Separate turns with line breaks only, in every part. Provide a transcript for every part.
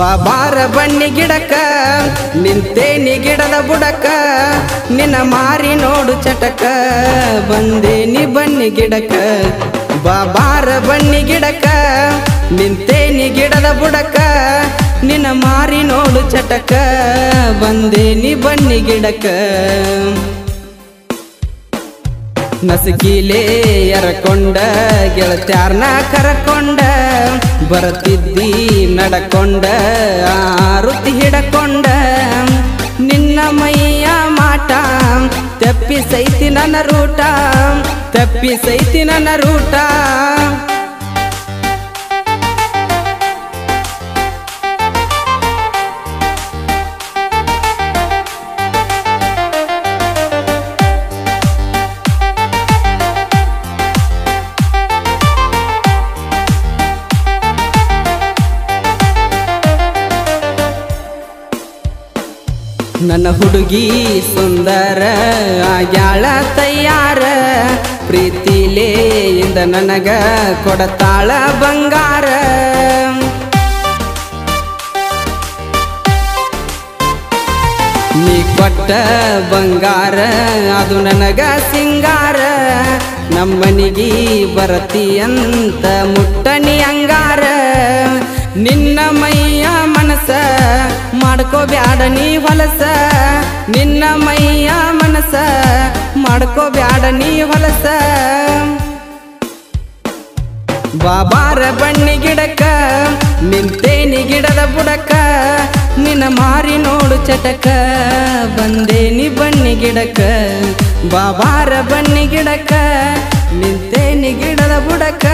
ಬಾಬಾರ ಬನ್ನಿ ಗಿಡಕ ನಿಂತೇನಿ ಗಿಡದ ಬುಡಕ ನಿನ್ನ ಮಾರಿ ನೋಡು ಚಟಕ ಬಂದೇನಿ ಬನ್ನಿ ಗಿಡಕ ಬಾಬಾರ ಬನ್ನಿ ಗಿಡಕ ನಿಂತೇನಿ ಗಿಡದ ಬುಡಕ ನಿನ್ನ ಮಾರಿ ನೋಡು ಚಟಕ ಬಂದೇನಿ ಬನ್ನಿ ಗಿಡಕ ನಸಕೀಲೆ ಎರಕೊಂಡ ಗೆಳತ್ಯಾರ್ನ ಕರಕೊಂಡ ಬರತಿದ್ದಿ ನಡಕೊಂಡ ಆರುತಿ ಹಿಡಕೊಂಡ ನಿನ್ನ ಮೈಯ ಮಾಟ ತಪ್ಪಿಸೈತಿ ನನ್ನ ರೂಟ ತಪ್ಪಿಸೈತಿ ನನ್ನ ರೂಟ ನನ್ನ ಹುಡುಗಿ ಸುಂದರ ಆಗ್ಯಾಳ ತಯ್ಯಾರ ಪ್ರೀತಿಲೇ ಇಂದ ನನಗ ಕೊಡತಾಳ ಬಂಗಾರ ನೀ ಕೊಟ್ಟ ಬಂಗಾರ ಅದು ನನಗ ಸಿಂಗಾರ ನಮ್ಮನಿಗಿ ಬರತಿ ಅಂತ ಮುಟ್ಟನಿ ಅಂಗಾರ ನಿನ್ನ ಮೈಯ ಮನಸ ಮಾಡ್ಕೋಬ್ಯಾಡ ನೀ ಹೊಲಸ ನಿನ್ನ ಮೈಯ ಮನಸ ಮಾಡ್ಕೋಬ್ಯಾಡ ನೀ ಹೊಲಸ ಬಾಬಾರ ಬಣ್ಣಿ ಗಿಡಕ ನಿಂತೇನಿ ಗಿಡದ ಬುಡಕ ನಿನ್ನ ಮಾರಿ ನೋಡು ಚಟಕ ಬಂದೇನಿ ಬನ್ನಿ ಗಿಡಕ ಬಾಬಾರ ಬನ್ನಿ ಗಿಡಕ ನಿಂತೇನಿ ಗಿಡದ ಬುಡಕ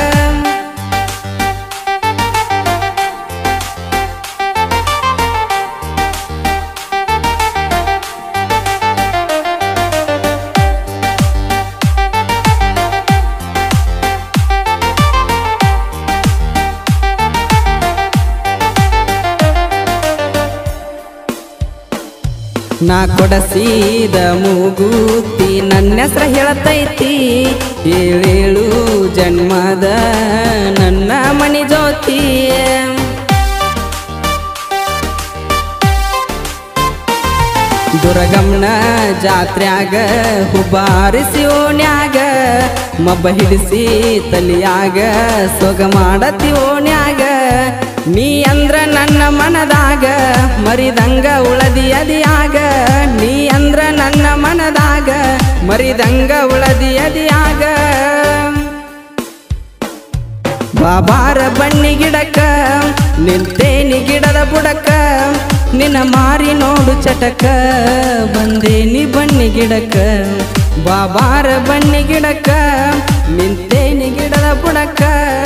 ನಾ ಕೊಡಸಿದ ಮೂಗೂತಿ ನನ್ನ ಹೆಸ್ರ ಹೇಳತೈತಿ ಏಳೇಳು ಜನ್ಮದ ನನ್ನ ಮಣಿ ಜ್ಯೋತಿ ದುರ್ಗಮ್ನ ಜಾತ್ರ್ಯಾಗ ಹುಬ್ಬಾರಿಸಿ ಓಣ್ಯಾಗ ಮಬ್ಬ ಹಿಡಿಸಿ ತಲಿಯಾಗ ಸೊಗ ಮಾಡತಿ ಓಣ್ಯಾಗ ನೀ ಅಂದ್ರ ನನ್ನ ಮನದಾಗ ಮರಿದಂಗ ಉಳದಿ ಅದಿಯಾಗ ನೀ ಅಂದ್ರ ನನ್ನ ಮನದಾಗ ಮರಿದಂಗ ಉಳದಿ ಅದಿಯಾಗ ಬಾಬಾರ ಬನ್ನಿ ಗಿಡಕ ನಿಂತೇನಿ ಗಿಡದ ಬುಡಕ ನಿನ್ನ ಮಾರಿ ನೋಡು ಚಟಕ ಬಂದೇನಿ ಬನ್ನಿ ಗಿಡಕ ಬಾಬಾರ ಬನ್ನಿ ಗಿಡಕ ನಿಂತೇನಿ ಗಿಡದ ಬುಡಕ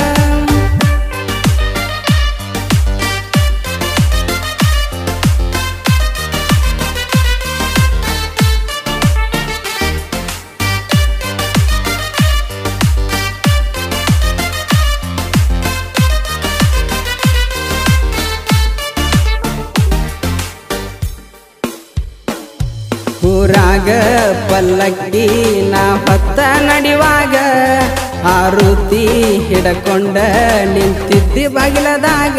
ಊರಾಗ ಪಲ್ಲಕ್ಕಿ ನಾ ಹೊತ್ತ ನಡಿವಾಗ ಆರುತಿ ಹಿಡಕೊಂಡ ನಿಂತಿದ್ದಿ ಬಾಗಿಲದಾಗ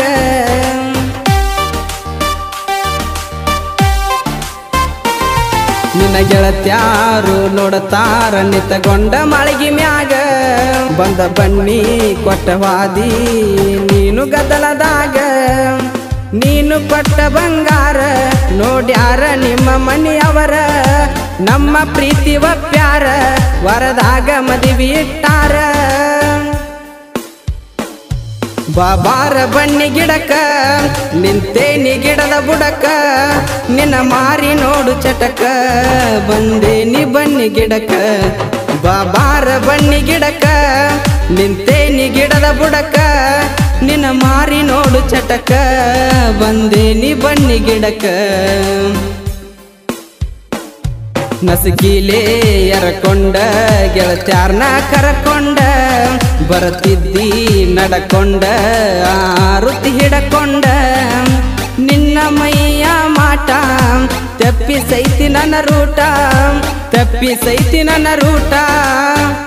ನಿನ್ನ ಗೆಳತ್ಯಾರು ನೋಡತಾರ ನಿತಗೊಂಡ ಮಾಳಿಗೆ ಮ್ಯಾಗ ಬಂದ ಬನ್ನಿ ಕೊಟ್ಟವಾದಿ ನೀನು ಗದ್ದಲದಾಗ ನೀನು ಕೊಟ್ಟ ಬಂಗಾರ ನೋಡ್ಯಾರ ನಿಮ್ಮ ಮನೆಯವರ ನಮ್ಮ ಪ್ರೀತಿ ಒಪ್ಪ್ಯಾರ ವರದಾಗ ಮದುವೆ ಇಟ್ಟಾರ ಬಾಬಾರ ಬನ್ನಿ ಗಿಡಕ ನಿಂತೇನಿ ಗಿಡದ ಬುಡಕ ನಿನ್ನ ಮಾರಿ ನೋಡು ಚಟಕ ಬಂದೇನಿ ಬನ್ನಿ ಗಿಡಕ ಬಾಬಾರ ಬನ್ನಿ ಗಿಡಕ ನಿಂತೇನಿ ಗಿಡದ ಬುಡಕ ನಿನ್ನ ಮಾರಿ ನೋಡು ಚಟಕ ಬಂದೇನಿ ಬನ್ನಿ ಗಿಡಕ ನಸಕೀಲೆ ಎರಕೊಂಡ ಗೆಳತ್ಯಾರ್ನ ಕರಕೊಂಡ ಬರತಿದ್ದಿ ನಡಕೊಂಡ ಆರುತಿ ಹಿಡಕೊಂಡ ನಿನ್ನ ಮೈಯ ಮಾಟ ತಪ್ಪಿಸೈತಿ ನನ್ನ ರೂಟ ತಪ್ಪಿಸೈತಿ ನನ್ನ ರೂಟ